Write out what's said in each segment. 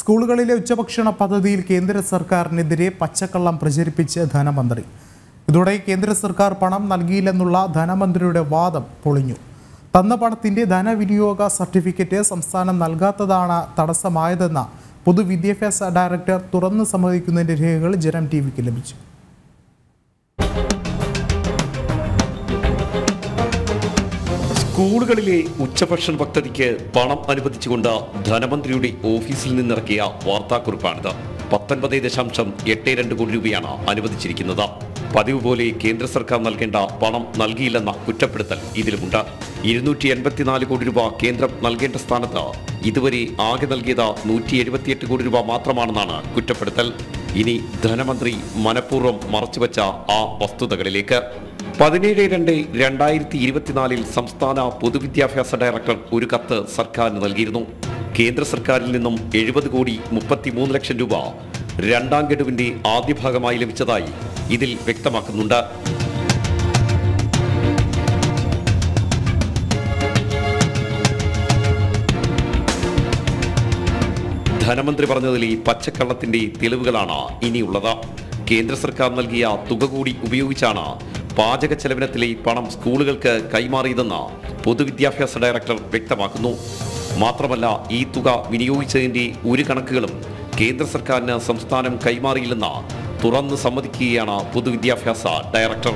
സ്കൂളുകളിലെ ഉച്ചഭക്ഷണ പദ്ധതിയിൽ കേന്ദ്ര സർക്കാരിനെതിരെ പച്ചക്കള്ളം പ്രചരിപ്പിച്ച് ധനമന്ത്രി ഇതോടെ കേന്ദ്ര സർക്കാർ പണം നൽകിയില്ലെന്നുള്ള ധനമന്ത്രിയുടെ വാദം പൊളിഞ്ഞു തന്ന പണത്തിന്റെ ധനവിനിയോഗ സർട്ടിഫിക്കറ്റ് സംസ്ഥാനം നൽകാത്തതാണ് തടസ്സമായതെന്ന പൊതുവിദ്യാഭ്യാസ ഡയറക്ടർ തുറന്നു സമ്മതിക്കുന്നതിന്റെ രേഖകൾ ജനം ടി വിക്ക് ലഭിച്ചു സ്കൂളുകളിലെ ഉച്ചഭക്ഷണ പദ്ധതിക്ക് പണം അനുവദിച്ചുകൊണ്ട് ധനമന്ത്രിയുടെ ഓഫീസിൽ നിന്നിറക്കിയ വാർത്താക്കുറിപ്പാണിത് പത്തൊൻപത് ദശാംശം എട്ട് രണ്ട് കോടി രൂപയാണ് അനുവദിച്ചിരിക്കുന്നത് പതിവ് പോലെ കേന്ദ്ര സർക്കാർ നൽകേണ്ട പണം നൽകിയില്ലെന്ന കുറ്റപ്പെടുത്തൽ ഇതിലുമുണ്ട് ഇരുന്നൂറ്റി എൺപത്തിനാല് കോടി രൂപ കേന്ദ്രം നൽകേണ്ട സ്ഥാനത്ത് ഇതുവരെ ആകെ നൽകിയത് നൂറ്റി എഴുപത്തിയെട്ട് കോടി രൂപ മാത്രമാണെന്നാണ് കുറ്റപ്പെടുത്തൽ ഇനി ധനമന്ത്രി മനഃപൂർവ്വം മറച്ചുവെച്ച ആ വസ്തുതകളിലേക്ക് പതിനേഴ് രണ്ട് രണ്ടായിരത്തി ഇരുപത്തിനാലിൽ സംസ്ഥാന പൊതുവിദ്യാഭ്യാസ ഡയറക്ടർ ഒരു കത്ത് സർക്കാരിന് നൽകിയിരുന്നു കേന്ദ്ര സർക്കാരിൽ നിന്നും എഴുപത് കോടി മുപ്പത്തിമൂന്ന് ലക്ഷം രൂപ രണ്ടാം ഗഡുവിന്റെ ആദ്യ ഭാഗമായി ലഭിച്ചതായി ഇതിൽ വ്യക്തമാക്കുന്നുണ്ട് ധനമന്ത്രി പറഞ്ഞതിൽ ഈ പച്ചക്കള്ളത്തിന്റെ തെളിവുകളാണ് ഇനിയുള്ളത് കേന്ദ്ര സർക്കാർ നൽകിയ തുക കൂടി ഉപയോഗിച്ചാണ് പാചക ചെലവിനത്തിലെ പണം സ്കൂളുകൾക്ക് കൈമാറിയതെന്ന് പൊതുവിദ്യാഭ്യാസ ഡയറക്ടർ വ്യക്തമാക്കുന്നു മാത്രമല്ല ഈ തുക വിനിയോഗിച്ചതിന്റെ ഒരു കണക്കുകളും കേന്ദ്ര സർക്കാരിന് സംസ്ഥാനം കൈമാറിയില്ലെന്ന് തുറന്നു സമ്മതിക്കുകയാണ് പൊതുവിദ്യാഭ്യാസ ഡയറക്ടർ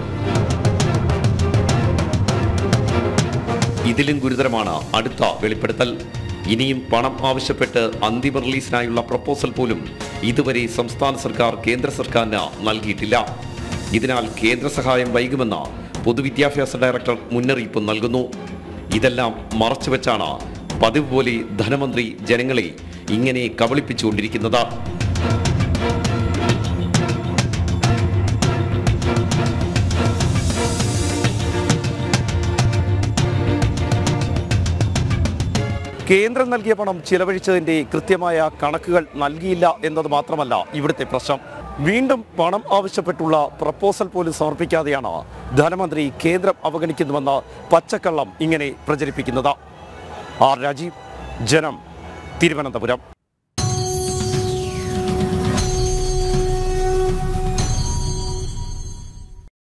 ഇതിലും ഗുരുതരമാണ് അടുത്ത വെളിപ്പെടുത്തൽ ഇനിയും പണം ആവശ്യപ്പെട്ട് അന്തിമ റിലീസിനായുള്ള പ്രപ്പോസൽ പോലും ഇതുവരെ സംസ്ഥാന സർക്കാർ കേന്ദ്ര സർക്കാരിന് നൽകിയിട്ടില്ല ഇതിനാൽ കേന്ദ്ര സഹായം വൈകുമെന്ന് പൊതുവിദ്യാഭ്യാസ ഡയറക്ടർ മുന്നറിയിപ്പ് നൽകുന്നു ഇതെല്ലാം മറച്ചുവെച്ചാണ് പതിവ് പോലെ ധനമന്ത്രി ജനങ്ങളെ ഇങ്ങനെ കബളിപ്പിച്ചുകൊണ്ടിരിക്കുന്നത് കേന്ദ്രം നൽകിയ പണം ചിലവഴിച്ചതിന്റെ കൃത്യമായ കണക്കുകൾ നൽകിയില്ല എന്നത് മാത്രമല്ല ഇവിടുത്തെ പ്രശ്നം വീണ്ടും പണം ആവശ്യപ്പെട്ടുള്ള പ്രപ്പോസൽ പോലും സമർപ്പിക്കാതെയാണ് ധനമന്ത്രി കേന്ദ്രം അവഗണിക്കുന്നുവെന്ന് പച്ചക്കള്ളം ഇങ്ങനെ പ്രചരിപ്പിക്കുന്നത് ആർ രാജീവ് ജനം തിരുവനന്തപുരം